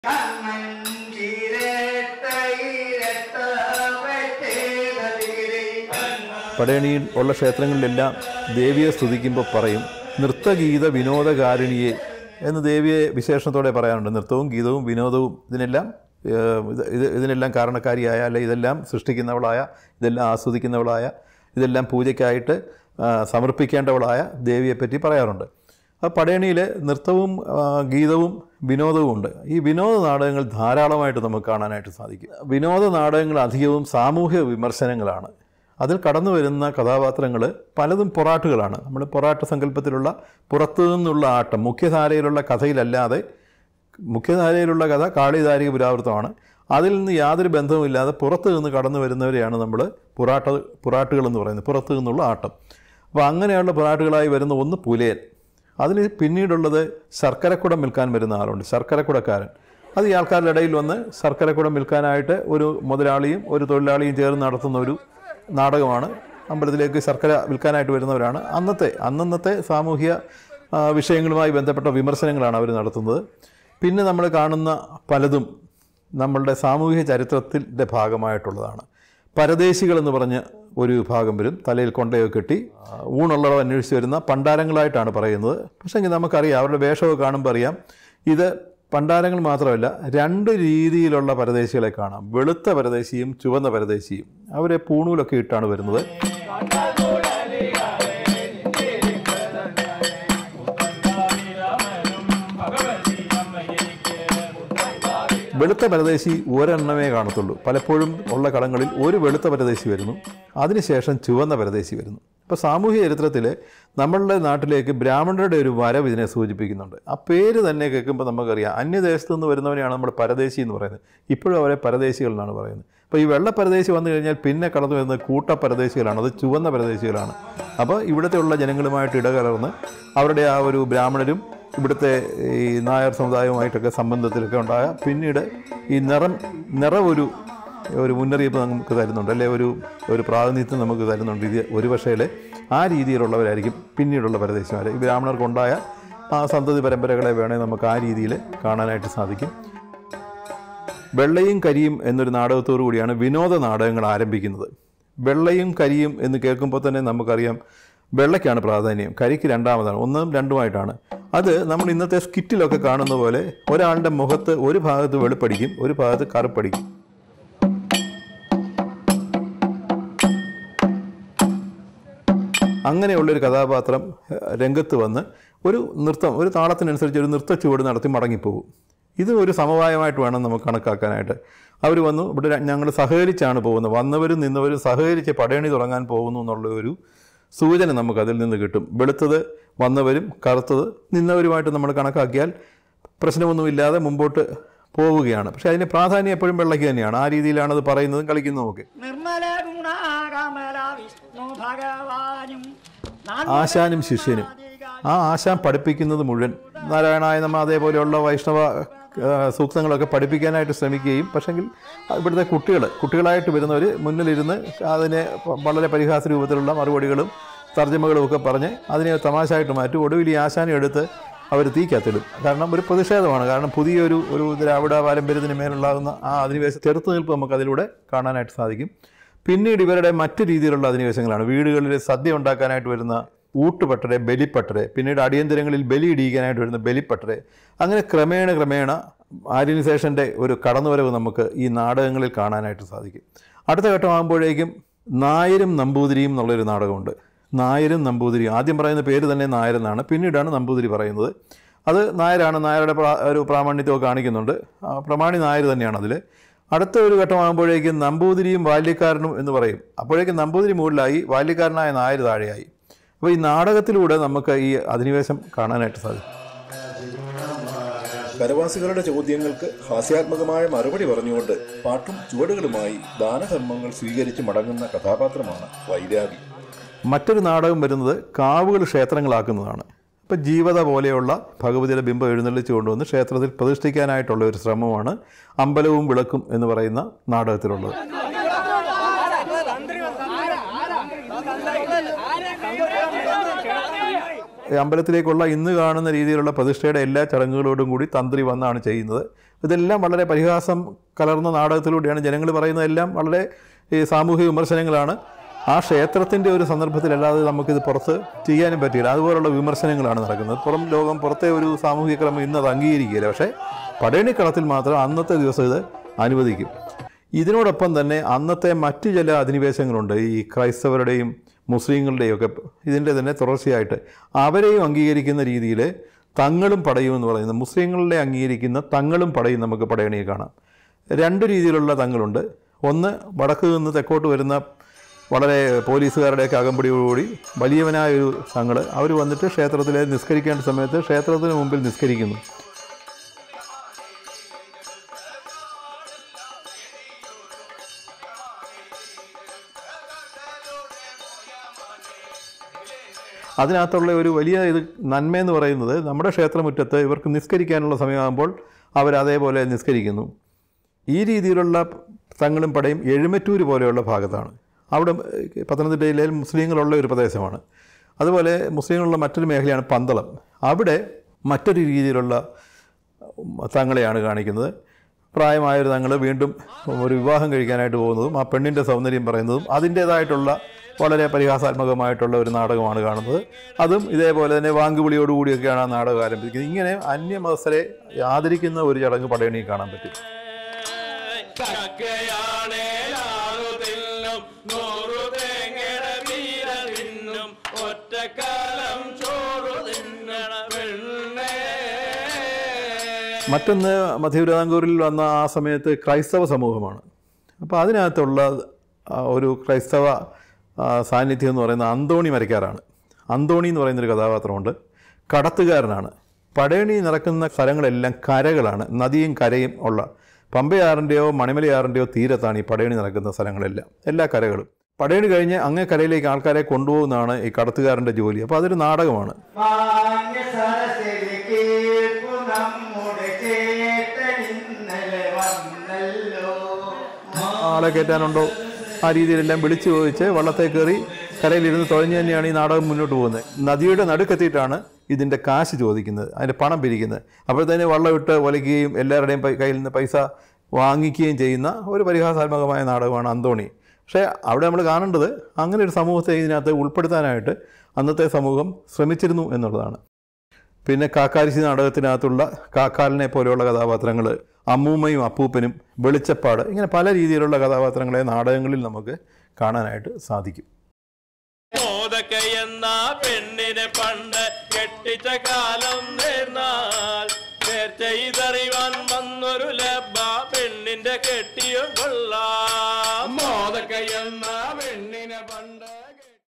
പടയണിയിൽ ഉള്ള ക്ഷേത്രങ്ങളിലെല്ലാം ദേവിയെ സ്തുതിക്കുമ്പോൾ പറയും നൃത്തഗീത വിനോദകാരിണിയെ എന്ന് ദേവിയെ വിശേഷണത്തോടെ പറയാറുണ്ട് നൃത്തവും ഗീതവും വിനോദവും ഇതിനെല്ലാം ഏഹ്, ഇത് ഇത് ഇതിനെല്ലാം കാരണക്കാരിയായ അല്ലെ ഇതെല്ലാം സൃഷ്ടിക്കുന്നവളായ ഇതെല്ലാം ആസ്വദിക്കുന്നവളായ ഇതെല്ലാം പൂജയ്ക്കായിട്ട് ആ, സമർപ്പിക്കേണ്ടവളായ ദേവിയെപ്പറ്റി പറയാറുണ്ട് ആ പടയണിയിൽ നൃത്തവും ആ, ഗീതവും വിനോദവും ഉണ്ട് ഈ വിനോദ നാടകങ്ങൾ ധാരാളമായിട്ട് നമുക്ക് കാണാനായിട്ട് സാധിക്കും വിനോദ നാടകങ്ങൾ അധികവും സാമൂഹ്യ വിമർശനങ്ങളാണ് അതിൽ കടന്നു വരുന്ന കഥാപാത്രങ്ങൾ പലതും പൊറാട്ടുകളാണ് നമ്മൾ പൊറാട്ട് സങ്കല്പത്തിലുള്ള പുറത്തു നിന്നുള്ള ആട്ടം മുഖ്യധാരയിലുള്ള കഥയിലല്ലാതെ മുഖ്യധാരയിലുള്ള കഥ കാളിധാരിക പുരാവൃത്തമാണ് അതിൽ നിന്ന് യാതൊരു ബന്ധവുമില്ലാതെ പുറത്തു നിന്ന് കടന്നു വരുന്നവരെയാണ് നമ്മൾ പുറാട്ട പുറാട്ടുകൾ എന്ന് പറയുന്നത് പുറത്തു നിന്നുള്ള ആട്ടം അപ്പോൾ അങ്ങനെയുള്ള പുറാട്ടുകളായി വരുന്ന ഒന്ന് പുലയൻ അതിന് പിന്നീടുള്ളത് ശർക്കരക്കുടം വിൽക്കാൻ വരുന്ന ആളുണ്ട് ശർക്കരക്കുടക്കാരൻ അത് ഈ ആൾക്കാരുടെ ഇടയിൽ വന്ന് ശർക്കരക്കുടം വിൽക്കാനായിട്ട് ഒരു മുതലാളിയും ഒരു തൊഴിലാളിയും ചേർന്ന് നടത്തുന്ന ഒരു നാടകമാണ് അമ്പലത്തിലേക്ക് ശർക്കര വിൽക്കാനായിട്ട് വരുന്നവരാണ് അന്നത്തെ അന്നന്നത്തെ സാമൂഹ്യ ആ, വിഷയങ്ങളുമായി ബന്ധപ്പെട്ട വിമർശനങ്ങളാണ് അവർ നടത്തുന്നത് പിന്നെ നമ്മൾ കാണുന്ന പലതും നമ്മളുടെ സാമൂഹിക ചരിത്രത്തിൻ്റെ ഭാഗമായിട്ടുള്ളതാണ് പരദേശികൾ എന്ന് പറഞ്ഞ് ഒരു വിഭാഗം വരും തലയിൽ കൊണ്ടയൊക്കെ കെട്ടി ആ, ഊണുള്ളവർ അന്വേഷിച്ച് വരുന്ന പണ്ടാരങ്ങളായിട്ടാണ് പറയുന്നത് പക്ഷേ നമുക്കറിയാം അവരുടെ വേഷമൊക്കെ കാണുമ്പോൾ അറിയാം ഇത് പണ്ടാരങ്ങൾ മാത്രമല്ല രണ്ട് രീതിയിലുള്ള പരദേശികളെ കാണാം വെളുത്ത പരദേശിയും ചുവന്ന പരദേശിയും അവരെ പൂണൂലൊക്കെ ഇട്ടാണ് വരുന്നത് വെളുത്ത പരദേശി ഒരെണ്ണമേ കാണത്തുള്ളൂ പലപ്പോഴും ഉള്ള കളങ്ങളിൽ ഒരു വെളുത്ത പരദേശി വരുന്നു അതിനുശേഷം ചുവന്ന പരദേശി വരുന്നു ഇപ്പോൾ സാമൂഹ്യ ചരിത്രത്തിൽ നമ്മളുടെ നാട്ടിലേക്ക് ബ്രാഹ്മണരുടെ ഒരു വരവ് ഇതിനെ സൂചിപ്പിക്കുന്നുണ്ട് ആ പേര് തന്നെ കേൾക്കുമ്പോൾ നമുക്കറിയാം അന്യദേശത്തു നിന്ന് വരുന്നവനെയാണ് നമ്മൾ പരദേശി എന്ന് പറയുന്നത് ഇപ്പോഴും അവരെ പരദേശികൾ എന്നാണ് പറയുന്നത് അപ്പോൾ ഈ വെള്ള പരദേശി വന്നു കഴിഞ്ഞാൽ പിന്നെ കടന്നു വരുന്നത് കൂട്ട പരദേശികളാണ് അത് ചുവന്ന പരദേശികളാണ് അപ്പോൾ ഇവിടുത്തെ ഉള്ള ജനങ്ങളുമായിട്ട് ഇടകലർന്ന് അവരുടെ ആ ഒരു ബ്രാഹ്മണരും ഇവിടുത്തെ ഈ നായർ സമുദായവുമായിട്ടൊക്കെ സംബന്ധത്തിലൊക്കെ ഉണ്ടായ പിന്നീട് ഈ നിറം നിറം ഒരു ഒരു മുന്നറിയിപ്പ് നമുക്ക് തരുന്നുണ്ട് അല്ലെ ഒരു ഒരു പ്രാതിനിധ്യം നമുക്ക് തരുന്നുണ്ട് ഇത് ഒരു പക്ഷേ ആ രീതിയിലുള്ളവരായിരിക്കും പിന്നീടുള്ള പരദേശിമാർ ഈ ബ്രാഹ്മണർക്കുണ്ടായ ആ സന്തതി പരമ്പരകളെ വേണേൽ നമുക്ക് ആ രീതിയിൽ കാണാനായിട്ട് സാധിക്കും വെള്ളയും കരിയും എന്നൊരു നാടകത്തോടു കൂടിയാണ് വിനോദ നാടകങ്ങൾ ആരംഭിക്കുന്നത് വെള്ളയും കരിയും എന്ന് കേൾക്കുമ്പോൾ തന്നെ നമുക്കറിയാം വെള്ളയ്ക്കാണ് പ്രാധാന്യം കരിക്ക് രണ്ടാമതാണ് ഒന്നും രണ്ടുമായിട്ടാണ് അത് നമ്മൾ ഇന്നത്തെ സ്കിറ്റിലൊക്കെ കാണുന്ന പോലെ ഒരാളുടെ മുഖത്ത് ഒരു ഭാഗത്ത് വെളുപ്പടിക്കും ഒരു ഭാഗത്ത് കറുപ്പടിക്കും അങ്ങനെയുള്ളൊരു കഥാപാത്രം ഏഹ്, രംഗത്ത് വന്ന് ഒരു നൃത്തം ഒരു താളത്തിനനുസരിച്ച് ഒരു നൃത്ത ചുവട് നടത്തി മടങ്ങിപ്പോകും ഇത് ഒരു സമവായമായിട്ട് വേണം നമുക്ക് കണക്കാക്കാനായിട്ട് അവർ വന്നു ഇവിടെ ഞങ്ങൾ സഹകരിച്ചാണ് പോകുന്നത് വന്നവരും നിന്നവരും സഹകരിച്ച് പടയണി തുടങ്ങാൻ പോകുന്നു എന്നുള്ള ഒരു സൂചന നമുക്ക് അതിൽ നിന്ന് കിട്ടും വെളുത്തത് വന്നവരും കറുത്തത് നിന്നവരുമായിട്ട് നമ്മൾ കണക്കാക്കിയാൽ പ്രശ്നമൊന്നുമില്ലാതെ മുമ്പോട്ട് പോവുകയാണ് പക്ഷേ അതിന് പ്രാധാന്യം എപ്പോഴും വെള്ളയ്ക്ക് തന്നെയാണ് ആ രീതിയിലാണ് അത് പറയുന്നതും കളിക്കുന്നതും ഒക്കെ നിർമ്മല ഗുണാകമല വിഷ്ണു ഭഗവാനും ആശാനും ശിഷ്യനും ആ ആശാൻ പഠിപ്പിക്കുന്നത് മുഴുവൻ നാരായണായ നമ്മ അതേപോലെയുള്ള വൈഷ്ണവ ആ, സൂക്തങ്ങളൊക്കെ പഠിപ്പിക്കാനായിട്ട് ശ്രമിക്കുകയും പക്ഷെങ്കിൽ ഇവിടുത്തെ കുട്ടികൾ കുട്ടികളായിട്ട് വരുന്നവർ മുന്നിലിരുന്ന് അതിനെ പ- വളരെ പരിഹാസ രൂപത്തിലുള്ള മറുപടികളും തർജ്ജമകളും ഒക്കെ പറഞ്ഞ് അതിനെ തമാശയായിട്ട് മാറ്റും ഒടുവിൽ ഈ ആശാനെ എടുത്ത് അവർ തീക്കത്തിടും കാരണം ഒരു പ്രതിഷേധമാണ് കാരണം പുതിയൊരു ഒരു ദ്രാവിഡ പാരമ്പര്യത്തിന് മേലുണ്ടാകുന്ന ആ അധിനിവേശ ചെറുത്ത് നിൽപ്പ് നമുക്ക് അതിലൂടെ കാണാനായിട്ട് സാധിക്കും പിന്നീട് ഇവരുടെ മറ്റു രീതിയിലുള്ള അധിനിവേശങ്ങളാണ് വീടുകളിൽ സദ്യ ഉണ്ടാക്കാനായിട്ട് വരുന്ന ഊട്ടുപട്ടരെ ബലിപ്പട്ടരെ പിന്നീട് അടിയന്തരങ്ങളിൽ ബലി ഇടിയിക്കാനായിട്ട് വരുന്ന ബലിപ്പട്ടരെ അങ്ങനെ ക്രമേണ ക്രമേണ ആര്യനിസേഷൻ്റെ ഒരു കടന്നുവരവ് നമുക്ക് ഈ നാടകങ്ങളിൽ കാണാനായിട്ട് സാധിക്കും അടുത്ത ഘട്ടമാകുമ്പോഴേക്കും നായരും നമ്പൂതിരിയും എന്നുള്ളൊരു നാടകമുണ്ട് നായരും നമ്പൂതിരിയും ആദ്യം പറയുന്ന പേര് തന്നെ നായരെന്നാണ് പിന്നീടാണ് നമ്പൂതിരി പറയുന്നത് അത് നായരാണ് നായരുടെ പ്രാ- ഒരു പ്രാമാണ്യത്വം കാണിക്കുന്നുണ്ട് ആ, പ്രമാണി നായർ തന്നെയാണ് അതിൽ അടുത്ത ഒരു ഘട്ടമാകുമ്പോഴേക്കും നമ്പൂതിരിയും ബാല്യക്കാരനും എന്ന് പറയും അപ്പോഴേക്കും നമ്പൂതിരി മുകളിലായി ബാല്യക്കാരനായ നായർ താഴെയായി അപ്പോൾ ഈ നാടകത്തിലൂടെ നമുക്ക് ഈ അധിനിവേശം കാണാനായിട്ട് സാധിക്കും കരവാസികളുടെ ചോദ്യങ്ങൾക്ക് ഹാസ്യാത്മകമായ മറുപടി പറഞ്ഞുകൊണ്ട് പാട്ടും ചുവടുകളുമായി ദാനധർമ്മങ്ങൾ സ്വീകരിച്ച് മടങ്ങുന്ന കഥാപാത്രമാണ് വൈരാഗി മറ്റൊരു നാടകം വരുന്നത് കാവുകൾ ക്ഷേത്രങ്ങളാക്കുന്നതാണ് ഇപ്പം ജീവത പോലെയുള്ള ഭഗവതിയുടെ ബിംബം എഴുന്നള്ളിച്ച് കൊണ്ടുവന്ന് ക്ഷേത്രത്തിൽ പ്രതിഷ്ഠിക്കാനായിട്ടുള്ള ഒരു ശ്രമമാണ് അമ്പലവും വിളക്കും എന്ന് പറയുന്ന നാടകത്തിലുള്ളത് ഈ അമ്പലത്തിലേക്കുള്ള ഇന്ന് കാണുന്ന രീതിയിലുള്ള പ്രതിഷ്ഠയുടെ എല്ലാ ചടങ്ങുകളോടും കൂടി തന്ത്രി വന്നാണ് ചെയ്യുന്നത് ഇതെല്ലാം വളരെ പരിഹാസം കലർന്ന നാടകത്തിലൂടെയാണ് ജനങ്ങൾ പറയുന്നതെല്ലാം വളരെ ഈ സാമൂഹിക വിമർശനങ്ങളാണ് ആ ക്ഷേത്രത്തിൻ്റെ ഒരു സന്ദർഭത്തിലല്ലാതെ നമുക്കിത് പുറത്ത് ചെയ്യാനും പറ്റില്ല അതുപോലുള്ള വിമർശനങ്ങളാണ് നടക്കുന്നത് പുറം ലോകം പുറത്തെ ഒരു സാമൂഹിക ക്രമം ഇന്ന് അത് അംഗീകരിക്കുകയില്ല പക്ഷേ പടയണിക്കളത്തിൽ മാത്രം അന്നത്തെ ദിവസം ഇത് അനുവദിക്കും ഇതിനോടൊപ്പം തന്നെ അന്നത്തെ മറ്റ് ചില അധിനിവേശങ്ങളുണ്ട് ഈ ക്രൈസ്തവരുടെയും മുസ്ലിങ്ങളുടെയും ഒക്കെ ഇതിൻ്റെ തന്നെ തുടർച്ചയായിട്ട് അവരെയും അംഗീകരിക്കുന്ന രീതിയിൽ തങ്ങളും പടയും എന്ന് പറയുന്നത് മുസ്ലിങ്ങളുടെ അംഗീകരിക്കുന്ന തങ്ങളും പടയും നമുക്ക് പടയണിയിൽ കാണാം രണ്ട് രീതിയിലുള്ള തങ്ങളുണ്ട് ഒന്ന് വടക്ക് നിന്ന് തെക്കോട്ട് വരുന്ന വളരെ പോലീസുകാരുടെയൊക്കെ അകമ്പടിയോടുകൂടി വലിയവനായ ഒരു തങ്ങൾ അവർ വന്നിട്ട് ക്ഷേത്രത്തിൽ നിസ്കരിക്കേണ്ട സമയത്ത് ക്ഷേത്രത്തിന് മുമ്പിൽ നിസ്കരിക്കുന്നു അതിനകത്തുള്ള ഒരു വലിയ ഇത് നന്മയെന്ന് പറയുന്നത് നമ്മുടെ ക്ഷേത്രമുറ്റത്ത് ഇവർക്ക് നിസ്കരിക്കാനുള്ള സമയമാകുമ്പോൾ അവർ അതേപോലെ നിസ്കരിക്കുന്നു ഈ രീതിയിലുള്ള തങ്ങളും പടയും എഴുമറ്റൂർ പോലെയുള്ള ഭാഗത്താണ് അവിടെ ഏഹ്, പത്തനംതിട്ട ജില്ലയിൽ മുസ്ലിങ്ങളുള്ള ഒരു പ്രദേശമാണ് അതുപോലെ മുസ്ലിങ്ങളുള്ള മറ്റൊരു മേഖലയാണ് പന്തളം അവിടെ മറ്റൊരു രീതിയിലുള്ള തങ്ങളെയാണ് കാണിക്കുന്നത് പ്രായമായൊരു തങ്ങൾ വീണ്ടും ഒരു വിവാഹം കഴിക്കാനായിട്ട് പോകുന്നതും ആ പെണ്ണിൻ്റെ സൗന്ദര്യം പറയുന്നതും അതിൻ്റേതായിട്ടുള്ള വളരെ പരിഹാസാത്മകമായിട്ടുള്ള ഒരു നാടകമാണ് കാണുന്നത് അതും ഇതേപോലെ തന്നെ വാങ്കുവിളിയോടുകൂടിയൊക്കെയാണ് ആ നാടകം ആരംഭിക്കുന്നത് ഇങ്ങനെ അന്യമതസ്ഥരെ ആദരിക്കുന്ന ഒരു ചടങ്ങ് പടയണി കാണാൻ പറ്റും ചക്കയാണേലാറു തിന്നും നൂറു തേങ്ങട വീര തിന്നും ഒറ്റക്കാലം ചോറു തിന്നണ വെണ്ണേ മറ്റൊന്ന് മധ്യതിരുവിതാംകൂറിൽ വന്ന ആ സമയത്ത് ക്രൈസ്തവ സമൂഹമാണ് അപ്പോൾ അതിനകത്തുള്ള ആ, ഒരു ക്രൈസ്തവ ആ, സാന്നിധ്യം എന്ന് പറയുന്ന അന്തോണി മരക്കാറാണ് അന്തോണി എന്ന് പറയുന്നൊരു കഥാപാത്രമുണ്ട് കടത്തുകാരനാണ് പടയണി നടക്കുന്ന സ്ഥലങ്ങളെല്ലാം കരകളാണ് നദിയും കരയും ഉള്ള പമ്പയാറിൻ്റെയോ മണിമലയാറിൻ്റെയോ തീരത്താണ് ഈ പടയണി നടക്കുന്ന സ്ഥലങ്ങളെല്ലാം എല്ലാ കരകളും പടയണി കഴിഞ്ഞ് അങ്ങേ കരയിലേക്ക് ആൾക്കാരെ കൊണ്ടുപോകുന്നതാണ് ഈ കടത്തുകാരൻ്റെ ജോലി അപ്പോൾ അതൊരു നാടകമാണ് മാന്യ സരസിൽ കേൾപ്പു നമ്മുടെ ചേട്ടനിന്നലെ വന്നല്ലോ ആളെ കയറ്റാനുണ്ടോ ആ രീതിയിലെല്ലാം വിളിച്ചു ചോദിച്ച് വള്ളത്തെ കയറി കരയിലിരുന്ന് തുഴഞ്ഞു തന്നെയാണ് ഈ നാടകം മുന്നോട്ട് പോകുന്നത് നദിയുടെ നടുക്കെത്തിയിട്ടാണ് ഇതിൻ്റെ കാശ് ചോദിക്കുന്നത് അതിൻ്റെ പണം പിരിക്കുന്നത് അപ്പോഴത്തേന് വള്ളം ഇട്ട് ഒലയ്ക്കുകയും എല്ലാവരുടെയും പൈ- കയ്യിൽ നിന്ന് പൈസ വാങ്ങിക്കുകയും ചെയ്യുന്ന ഒരു പരിഹാസാത്മകമായ നാടകമാണ് അന്തോണി പക്ഷേ അവിടെ നമ്മൾ കാണേണ്ടത് അങ്ങനെ ഒരു സമൂഹത്തെ ഇതിനകത്ത് ഉൾപ്പെടുത്താനായിട്ട് അന്നത്തെ സമൂഹം ശ്രമിച്ചിരുന്നു എന്നുള്ളതാണ് പിന്നെ കാക്കാരിശി നാടകത്തിനകത്തുള്ള കാക്കാലിനെ പോലെയുള്ള കഥാപാത്രങ്ങൾ അമ്മൂമ്മയും അപ്പൂപ്പനും വെളിച്ചപ്പാട് ഇങ്ങനെ പല രീതിയിലുള്ള കഥാപാത്രങ്ങളെ നാടകങ്ങളിൽ നമുക്ക് കാണാനായിട്ട് സാധിക്കും മോദക്ക എന്ന പെണ്ണിനെ പണ്ട് കെട്ടിച്ച കാലം നേർന്നാൽ നേർച്ച ഇതറിവാൻ വന്നൊരു ലബ്ബ പെണ്ണിന്റെ കെട്ടിയും കൊള്ളാം മോദക്ക എന്ന പെണ്ണിനെ പണ്ട്